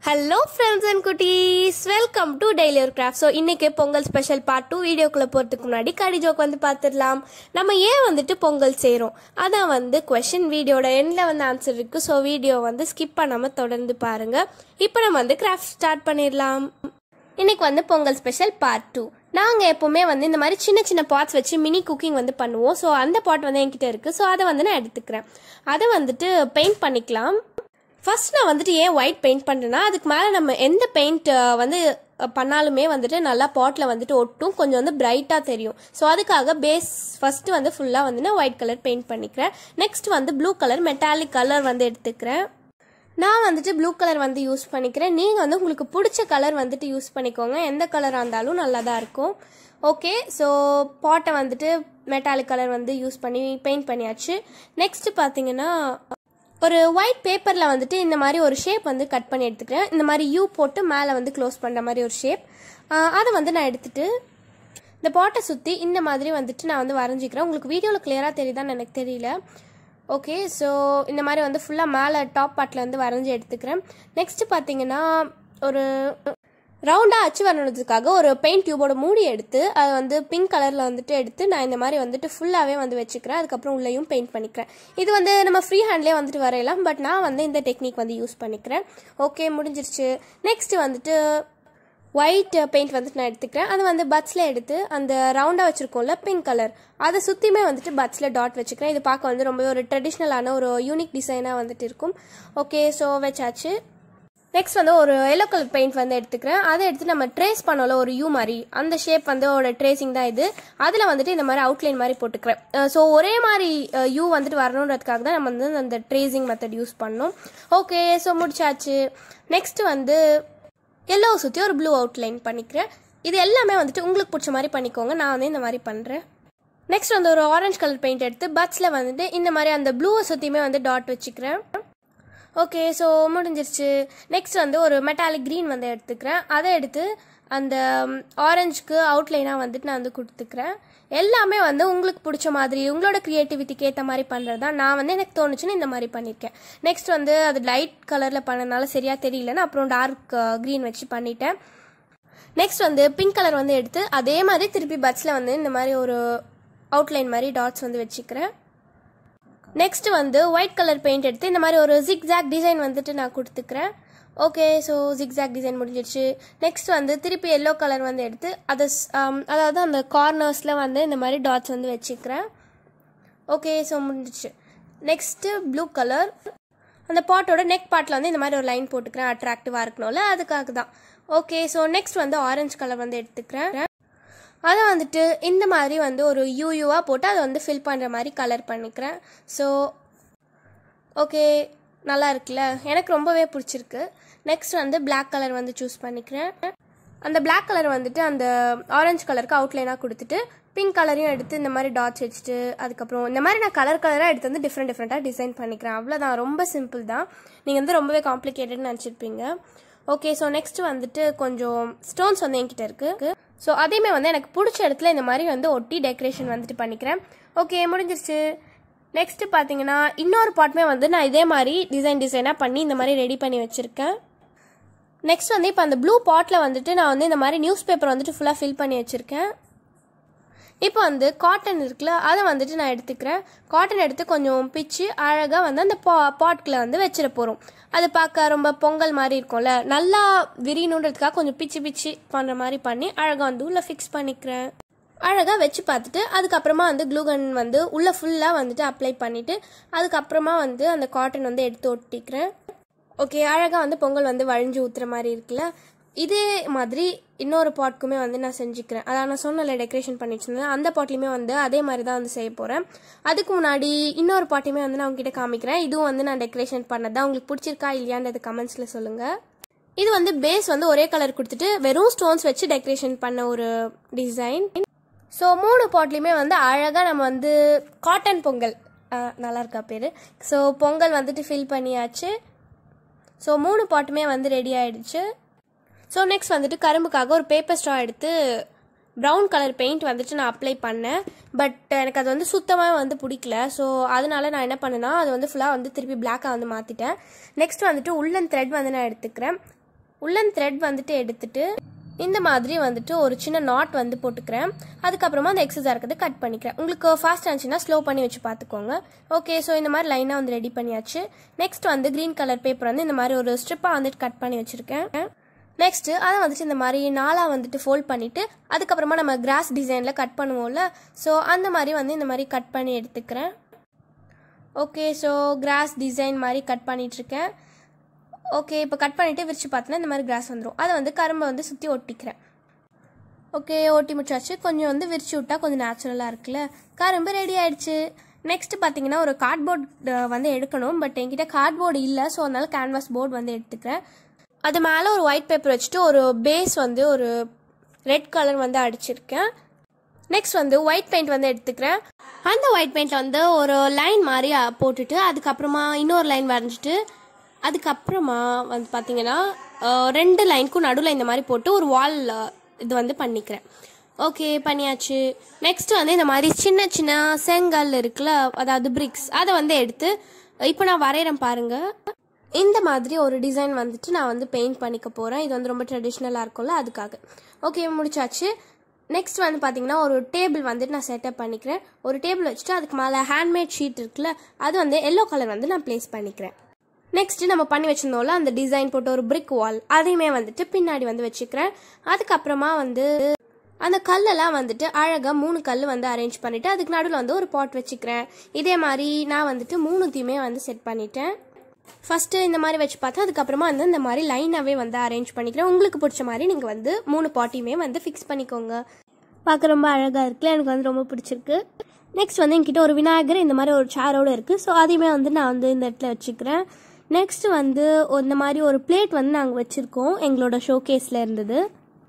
hello friends and குட்டீஸ் welcome to daily ஒரு craft so இன்னைக்கு பொங்கல் ஸ்பெஷல் பார்ட் டூ வீடியோக்குள்ளே போகிறதுக்கு முன்னாடி கடி ஜோக் வந்து பார்த்துடலாம் நம்ம ஏன் வந்துட்டு பொங்கல் செய்கிறோம் அதான் வந்து கொஷின் வீடியோட எண்டில் வந்து ஆன்சர் இருக்குது ஸோ வீடியோ வந்து ஸ்கிப் பண்ணாமல் தொடர்ந்து பாருங்கள் இப்போ நம்ம வந்து கிராஃப்ட் ஸ்டார்ட் பண்ணிடலாம் இன்னைக்கு வந்து பொங்கல் ஸ்பெஷல் பார்ட் டூ நாங்கள் எப்போவுமே வந்து இந்த மாதிரி சின்ன சின்ன பாட்ஸ் வச்சு மினி குக்கிங் வந்து பண்ணுவோம் ஸோ அந்த பாட் வந்து என்கிட்ட இருக்குது ஸோ அதை வந்து நான் எடுத்துக்கிறேன் அதை வந்துட்டு பெயிண்ட் பண்ணிக்கலாம் ஃபர்ஸ்ட் நான் வந்துட்டு ஏன் ஒயிட் பெயிண்ட் பண்ணுறேன்னா அதுக்கு மேலே நம்ம எந்த பெயிண்ட் வந்து அஹ், பண்ணாலுமே வந்துட்டு நல்லா பாட்டில் வந்துட்டு ஒட்டும் கொஞ்சம் வந்து பிரைட்டாக தெரியும் ஸோ அதுக்காக பேஸ் ஃபர்ஸ்ட் வந்து ஃபுல்லாக வந்து நான் ஒயிட் கலர் பெயிண்ட் பண்ணிக்கிறேன் நெக்ஸ்ட் வந்து ப்ளூ கலர் மெட்டாலிக் கலர் வந்து எடுத்துக்கிறேன் நான் வந்துட்டு ப்ளூ கலர் வந்து யூஸ் பண்ணிக்கிறேன் நீங்கள் வந்து உங்களுக்கு பிடிச்ச கலர் வந்துட்டு யூஸ் பண்ணிக்கோங்க எந்த கலராக இருந்தாலும் நல்லா தான் இருக்கும் ஓகே ஸோ பாட்டை வந்துட்டு மெட்டாலிக் கலர் வந்து யூஸ் பண்ணி பெயிண்ட் பண்ணியாச்சு நெக்ஸ்ட் பார்த்தீங்கன்னா ஒரு ஒயிட் பேப்பரில் வந்துட்டு இந்த மாதிரி ஒரு ஷேப் வந்து கட் பண்ணி எடுத்துக்கிறேன் இந்த மாதிரி யூ போட்டு மேலே வந்து க்ளோஸ் பண்ணுற மாதிரி ஒரு ஷேப் அதை வந்து நான் எடுத்துட்டு இந்த பாட்டை சுற்றி இந்த மாதிரி வந்துட்டு நான் வந்து வரைஞ்சிக்கிறேன் உங்களுக்கு வீடியோவில் கிளியராக தெரியுதான்னு எனக்கு தெரியல ஓகே ஸோ இந்த மாதிரி வந்து ஃபுல்லாக மேலே டாப் பார்ட்டில் வந்து வரைஞ்சி எடுத்துக்கிறேன் நெக்ஸ்ட் பார்த்தீங்கன்னா ஒரு ரவுண்டாக அச்சு வரணுன்றதுக்காக ஒரு பெயிண்ட் டியூபோட மூடி எடுத்து அதை வந்து பிங்க் கலரில் வந்துட்டு எடுத்து நான் இந்த மாதிரி வந்துட்டு ஃபுல்லாகவே வந்து வச்சுக்கிறேன் அதுக்கப்புறம் உள்ளேயும் பெயிண்ட் பண்ணிக்கிறேன் இது வந்து நம்ம ஃப்ரீ ஹேண்ட்லேயே வந்துட்டு வரையலாம் பட் நான் வந்து இந்த டெக்னிக் வந்து யூஸ் பண்ணிக்கிறேன் ஓகே முடிஞ்சிருச்சு நெக்ஸ்ட் வந்துட்டு ஒயிட் பெயிண்ட் வந்துட்டு நான் எடுத்துக்கிறேன் அது வந்து பட்ஸில் எடுத்து அந்த ரவுண்டாக வச்சுருக்கோம்ல பிங்க் கலர் அதை சுற்றியுமே வந்துட்டு பட்ஸில் டாட் வச்சுக்கிறேன் இது பார்க்க வந்து ரொம்ப ஒரு ட்ரெடிஷ்னலான ஒரு யூனிக் டிசைனாக வந்துட்டு இருக்கும் ஓகே ஸோ வச்சாச்சு நெக்ஸ்ட் வந்து ஒரு எல்லோ கலர் பெயிண்ட் வந்து எடுத்துக்கிறேன் அதை எடுத்து நம்ம ட்ரேஸ் பண்ணோம்ல ஒரு யூ மாதிரி அந்த ஷேப் வந்து ஒரு ட்ரேசிங் தான் இது அதில் வந்துட்டு இந்த மாதிரி அவுட்லைன் மாதிரி போட்டுக்கிறேன் ஸோ ஒரே மாதிரி யூ வந்துட்டு வரணுன்றதுக்காக தான் நம்ம வந்து அந்த ட்ரேசிங் மெத்தட் யூஸ் பண்ணோம் ஓகே ஸோ முடிச்சாச்சு நெக்ஸ்ட் வந்து எல்லோ சுற்றி ஒரு ப்ளூ அவுட்லைன் பண்ணிக்கிறேன் இது எல்லாமே வந்துட்டு உங்களுக்கு பிடிச்ச மாதிரி பண்ணிக்கோங்க நான் வந்து இந்த மாதிரி பண்ணுறேன் நெக்ஸ்ட் வந்து ஒரு ஆரஞ்சு கலர் பெயிண்ட் எடுத்து பட்ஸில் வந்துட்டு இந்த மாதிரி அந்த ப்ளூவை சுற்றியுமே வந்து டாட் வச்சுக்கிறேன் ஓகே ஸோ முடிஞ்சிருச்சு நெக்ஸ்ட் வந்து ஒரு மெட்டாலிக் க்ரீன் வந்து எடுத்துக்கிறேன் அதை எடுத்து அந்த ஆரஞ்சுக்கு அவுட்லைனாக வந்துட்டு நான் வந்து கொடுத்துக்கிறேன் எல்லாமே வந்து உங்களுக்கு பிடிச்ச மாதிரி உங்களோட க்ரியேட்டிவிட்டிக்கு ஏற்ற மாதிரி பண்ணுறது தான் நான் வந்து எனக்கு தோணுச்சுன்னு இந்த மாதிரி பண்ணியிருக்கேன் நெக்ஸ்ட் வந்து அது லைட் கலரில் பண்ணனால சரியாக தெரியலன்னு அப்புறம் டார்க் க்ரீன் வச்சு பண்ணிட்டேன் நெக்ஸ்ட் வந்து பிங்க் கலர் வந்து எடுத்து அதே மாதிரி திருப்பி பட்ஸில் வந்து இந்த மாதிரி ஒரு அவுட்லைன் மாதிரி டாட்ஸ் வந்து வச்சுக்கிறேன் நெக்ஸ்ட் வந்து ஒயிட் கலர் பெயிண்ட் எடுத்து இந்த மாதிரி ஒரு ஜிக்ஸாக் டிசைன் வந்துட்டு நான் கொடுத்துக்கிறேன் ஓகே ஸோ ஜிக்ஸாக் டிசைன் முடிஞ்சிடுச்சு நெக்ஸ்ட் வந்து திருப்பி எல்லோ கலர் வந்து எடுத்து அதை ஸ்- ஆம், அதாவது அந்த கார்னர்ஸில் வந்து இந்த மாதிரி டாட்ஸ் வந்து வச்சுக்கிறேன் ஓகே ஸோ முடிஞ்சிடுச்சு நெக்ஸ்ட்டு ப்ளூ கலர் அந்த பாட்டோட நெக் பார்ட்டில் வந்து இந்த மாதிரி ஒரு லைன் போட்டுக்கிறேன் அட்ராக்டிவாக இருக்கணும்ல அதுக்காக தான் ஓகே ஸோ நெக்ஸ்ட் வந்து ஆரஞ்சு கலர் வந்து எடுத்துக்கிறேன் அதை வந்துட்டு இந்த மாதிரி வந்து ஒரு யூயூவாக போட்டு அதை வந்து ஃபில் பண்ணுற மாதிரி கலர் பண்ணிக்கிறேன் ஸோ ஓகே நல்லா இருக்குல்ல எனக்கு ரொம்பவே பிடிச்சிருக்கு நெக்ஸ்ட் வந்து Black கலர் வந்து சூஸ் பண்ணிக்கிறேன் அந்த Black கலர் வந்துட்டு அந்த ஆரஞ்சு கலருக்கு அவுட்லைனாக கொடுத்துட்டு பிங்க் கலரையும் எடுத்து இந்த மாதிரி டாட்ஸ் வச்சுட்டு அதுக்கப்புறம் இந்த மாதிரி நான் கலர் கலராக எடுத்து வந்து டிஃப்ரெண்ட் டிஃப்ரெண்ட்டாக டிசைன் பண்ணிக்கிறேன் அவ்வளோதான் ரொம்ப சிம்பிள் தான் நீங்கள் வந்து ரொம்பவே காம்ப்ளிகேட்டட்னு நினச்சிருப்பீங்க ஓகே ஸோ நெக்ஸ்ட் வந்துட்டு கொஞ்சம் ஸ்டோன்ஸ் வந்து என்கிட்ட இருக்கு ஸோ அதையுமே வந்து எனக்கு பிடிச்ச இடத்துல இந்த மாதிரி வந்து ஒட்டி டெக்கரேஷன் வந்துட்டு பண்ணிக்கிறேன் ஓகே முடிஞ்சிருச்சு நெக்ஸ்ட் பார்த்தீங்கன்னா இன்னொரு பாட்டுமே வந்து நான் இதே மாதிரி டிசைன் டிசைனாக பண்ணி இந்த மாதிரி ரெடி பண்ணி வச்சுருக்கேன் நெக்ஸ்ட் வந்து இப்போ அந்த ப்ளூ பாட்டில் வந்துட்டு நான் வந்து இந்த மாதிரி நியூஸ் பேப்பர் வந்துட்டு ஃபுல்லாக ஃபில் பண்ணி வச்சுருக்கேன் இப்போ வந்து காட்டன் இருக்குல்ல அதை வந்துட்டு நான் எடுத்துக்கிறேன் காட்டன் எடுத்து கொஞ்சம் பிச்சு அழகாக வந்து அந்த பா பாட்குள்ளே வந்து வச்சிட போகிறோம் அது பார்க்க ரொம்ப பொங்கல் மாதிரி இருக்கும்ல நல்லா விரியணுன்றதுக்காக கொஞ்சம் பிச்சு பிச்சு பண்ணுற மாதிரி பண்ணி அழகாக வந்து உள்ளே ஃபிக்ஸ் பண்ணிக்கிறேன் அழகாக வச்சு பார்த்துட்டு அதுக்கப்புறமா வந்து க்ளூகன் வந்து உள்ளே ஃபுல்லாக வந்துட்டு அப்ளை பண்ணிவிட்டு அதுக்கப்புறமா வந்து அந்த காட்டன் வந்து எடுத்து ஒட்டிக்கிறேன் ஓகே அழகாக வந்து பொங்கல் வந்து வழிஞ்சு ஊற்றுற மாதிரி இருக்குல்ல இதே மாதிரி இன்னொரு பாட்க்குமே வந்து நான் செஞ்சுக்கிறேன் அதான் நான் சொன்னல டெக்கரேஷன் பண்ணி வச்சிருந்தேன் அந்த பாட்லையுமே வந்து அதே மாதிரி தான் வந்து செய்ய போகிறேன் அதுக்கு முன்னாடி இன்னொரு பாட்டையுமே வந்து நான் உங்ககிட்ட காமிக்கிறேன் இதுவும் வந்து நான் டெக்கரேஷன் பண்ணது தான் உங்களுக்கு பிடிச்சிருக்கா இல்லையான்றது கமெண்ட்ஸில் சொல்லுங்கள் இது வந்து பேஸ் வந்து ஒரே கலர் கொடுத்துட்டு வெறும் ஸ்டோன்ஸ் வச்சு டெக்கரேஷன் பண்ண ஒரு டிசைன் ஸோ மூணு பாட்லேயுமே வந்து அழகாக நம்ம வந்து காட்டன் பொங்கல் அஹ், நல்லா இருக்கா பேர் ஸோ பொங்கல் வந்துட்டு ஃபில் பண்ணியாச்சு ஸோ மூணு பாட்டுமே வந்து ரெடி ஆயிடுச்சு ஸோ நெக்ஸ்ட் வந்துட்டு கரும்புக்காக ஒரு பேப்பர் ஸ்ட்ரா எடுத்து ப்ரௌன் கலர் பெயிண்ட் வந்துட்டு நான் அப்ளை பண்ணேன் பட் எனக்கு அது வந்து சுத்தமாக வந்து பிடிக்கல ஸோ அதனால நான் என்ன பண்ணேன்னா அது வந்து ஃபுல்லாக வந்து திருப்பி பிளாக்காக வந்து மாற்றிட்டேன் நெக்ஸ்ட் வந்துட்டு உள்ளன் த்ரெட் வந்து நான் எடுத்துக்கிறேன் உள்ளன் த்ரெட் வந்துட்டு எடுத்துட்டு இந்த மாதிரி வந்துட்டு ஒரு சின்ன நாட் வந்து போட்டுக்கிறேன் அதுக்கப்புறமா அந்த எக்ஸஸாக இருக்கிறது கட் பண்ணிக்கிறேன் உங்களுக்கு ஃபாஸ்ட் இருந்துச்சுன்னா ஸ்லோ பண்ணி வச்சு பார்த்துக்கோங்க ஓகே ஸோ இந்த மாதிரி லைனாக வந்து ரெடி பண்ணியாச்சு நெக்ஸ்ட் வந்து க்ரீன் கலர் பேப்பர் வந்து இந்த மாதிரி ஒரு ஸ்ட்ரிப்பாக வந்துட்டு கட் பண்ணி வச்சுருக்கேன் நெக்ஸ்ட்டு அதை வந்துட்டு இந்த மாதிரி நாளாக வந்துட்டு ஃபோல்ட் பண்ணிவிட்டு அதுக்கப்புறமா நம்ம கிராஸ் டிசைனில் கட் பண்ணுவோம்ல ஸோ அந்த மாதிரி வந்து இந்த மாதிரி கட் பண்ணி எடுத்துக்கிறேன் ஓகே ஸோ கிராஸ் டிசைன் மாதிரி கட் பண்ணிகிட்ருக்கேன் ஓகே இப்போ கட் பண்ணிவிட்டு விரிச்சு பார்த்தோன்னா இந்த மாதிரி கிராஸ் வந்துடும் அதை வந்து கரும்பை வந்து சுற்றி ஒட்டிக்கிறேன் ஓகே ஒட்டி முடிச்சாச்சு கொஞ்சம் வந்து விரிச்சு விட்டா கொஞ்சம் நேச்சுரலாக இருக்குல்ல கரும்பு ரெடி ஆயிடுச்சு நெக்ஸ்ட் பார்த்தீங்கன்னா ஒரு கார்ட்போர்ட் வந்து எடுக்கணும் பட் என்கிட்ட கார்ட்போர்டு இல்லை ஸோ அதனால கேன்வாஸ் போர்டு வந்து எடுத்துக்கிறேன் அது மேலே ஒரு ஒயிட் பேப்பர் வச்சுட்டு ஒரு பேஸ் வந்து ஒரு ரெட் கலர் வந்து அடிச்சிருக்கேன் நெக்ஸ்ட் வந்து ஒயிட் பெயிண்ட் வந்து எடுத்துக்கிறேன் அந்த ஒயிட் பெயிண்ட்ல வந்து ஒரு லைன் மாதிரி அ, போட்டுட்டு அதுக்கப்புறமா இன்னொரு லைன் வரைஞ்சிட்டு அதுக்கப்புறமா வந்து பார்த்தீங்கன்னா அஹ், ரெண்டு லைனுக்கும் நடுவில் இந்த மாதிரி போட்டு ஒரு வால் இது வந்து பண்ணிக்கிறேன் ஓகே பண்ணியாச்சு நெக்ஸ்ட் வந்து இந்த மாதிரி சின்ன சின்ன செங்கல் இருக்குல்ல அதாவது பிரிக்ஸ் அதை வந்து எடுத்து இப்போ நான் வரைகிறேன் பாருங்க இந்த மாதிரி ஒரு டிசைன் வந்துட்டு நான் வந்து பெயிண்ட் பண்ணிக்க போகிறேன் இது வந்து ரொம்ப ட்ரெடிஷ்னலாக இருக்கும்ல அதுக்காக ஓகே முடிச்சாச்சு நெக்ஸ்ட் வந்து பார்த்தீங்கன்னா ஒரு டேபிள் வந்துட்டு நான் செட்டப் பண்ணிக்கிறேன் ஒரு டேபிள் வச்சுட்டு அதுக்கு மேலே ஹேண்ட்மேட் ஷீட் இருக்குல்ல அது வந்து எல்லோ கலர் வந்து நான் ப்ளேஸ் பண்ணிக்கிறேன் நெக்ஸ்ட் நம்ம பண்ணி வச்சிருந்தோம்ல அந்த டிசைன் போட்டு ஒரு பிரிக் வால் அதையுமே வந்துட்டு பின்னாடி வந்து வச்சுக்கிறேன் அதுக்கப்புறமா வந்து அந்த கல்லெல்லாம் வந்துட்டு அழகாக மூணு கல் வந்து அரேஞ்ச் பண்ணிட்டு அதுக்கு நடுவில் வந்து ஒரு பாட் வச்சுக்கிறேன் இதே மாதிரி நான் வந்துட்டு மூணுத்தையுமே வந்து செட் பண்ணிட்டேன் ஃபஸ்ட்டு இந்த மாதிரி வச்சு பார்த்தா அதுக்கப்புறமா வந்து இந்த மாதிரி லைனாகவே வந்து அரேஞ்ச் பண்ணிக்கிறேன் உங்களுக்கு பிடிச்ச மாதிரி நீங்கள் வந்து மூணு பாட்டியுமே வந்து ஃபிக்ஸ் பண்ணிக்கோங்க பார்க்க ரொம்ப அழகாக இருக்குல்ல எனக்கு வந்து ரொம்ப பிடிச்சிருக்கு நெக்ஸ்ட் வந்து என்கிட்ட ஒரு விநாயகர் இந்த மாதிரி ஒரு சேரோடு இருக்குது ஸோ அதையுமே வந்து நான் வந்து இந்த இடத்துல வச்சுக்கிறேன் நெக்ஸ்ட் வந்து இந்த மாதிரி ஒரு பிளேட் வந்து நாங்கள் வச்சுருக்கோம் எங்களோட ஷோகேஸில் இருந்தது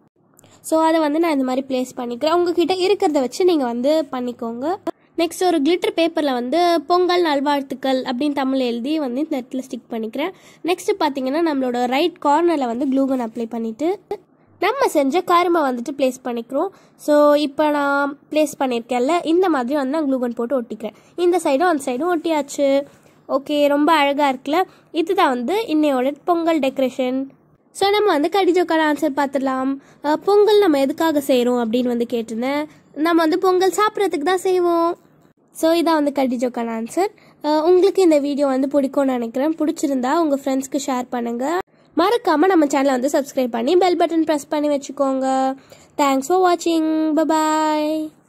ஸோ அதை வந்து நான் இந்த மாதிரி ப்ளேஸ் பண்ணிக்கிறேன் உங்ககிட்ட இருக்கிறத வச்சு நீங்கள் வந்து பண்ணிக்கோங்க நெக்ஸ்ட் ஒரு கிளிட்டர் பேப்பரில் வந்து பொங்கல் நல்வாழ்த்துக்கள் அப்படின்னு தமிழ் எழுதி வந்து இந்த இடத்துல ஸ்டிக் பண்ணிக்கிறேன் நெக்ஸ்ட் பார்த்தீங்கன்னா நம்மளோட ரைட் கார்னரில் வந்து க்ளூகன் அப்ளை பண்ணிவிட்டு நம்ம செஞ்ச கரும்பை வந்துட்டு ப்ளேஸ் பண்ணிக்கிறோம் ஸோ இப்போ நான் ப்ளேஸ் பண்ணியிருக்கேன்ல இந்த மாதிரி வந்து நான் க்ளூகன் போட்டு ஒட்டிக்கிறேன் இந்த சைடும் அந்த சைடும் ஒட்டியாச்சு ஓகே ரொம்ப அழகாக இருக்குல்ல இதுதான் வந்து இன்னையோட பொங்கல் டெக்கரேஷன் ஸோ நம்ம வந்து கடிஜோக்கான ஆன்சர் பார்த்துடலாம் அஹ், பொங்கல் நம்ம எதுக்காக செய்கிறோம் அப்படின்னு வந்து கேட்டிருந்தேன் நம்ம வந்து பொங்கல் சாப்பிட்றதுக்கு தான் செய்வோம் ஸோ இதான் வந்து கடிஜோக்கான ஆன்சர் உங்களுக்கு இந்த வீடியோ வந்து பிடிக்கும்னு நினைக்கிறேன் பிடிச்சிருந்தா உங்கள் ஃப்ரெண்ட்ஸ்க்கு ஷேர் பண்ணுங்கள் மறக்காமல் நம்ம சேனலை வந்து சப்ஸ்கிரைப் பண்ணி பெல் பட்டன் ப்ரெஸ் பண்ணி வச்சுக்கோங்க தேங்க்ஸ் ஃபார் வாட்சிங் பபாய்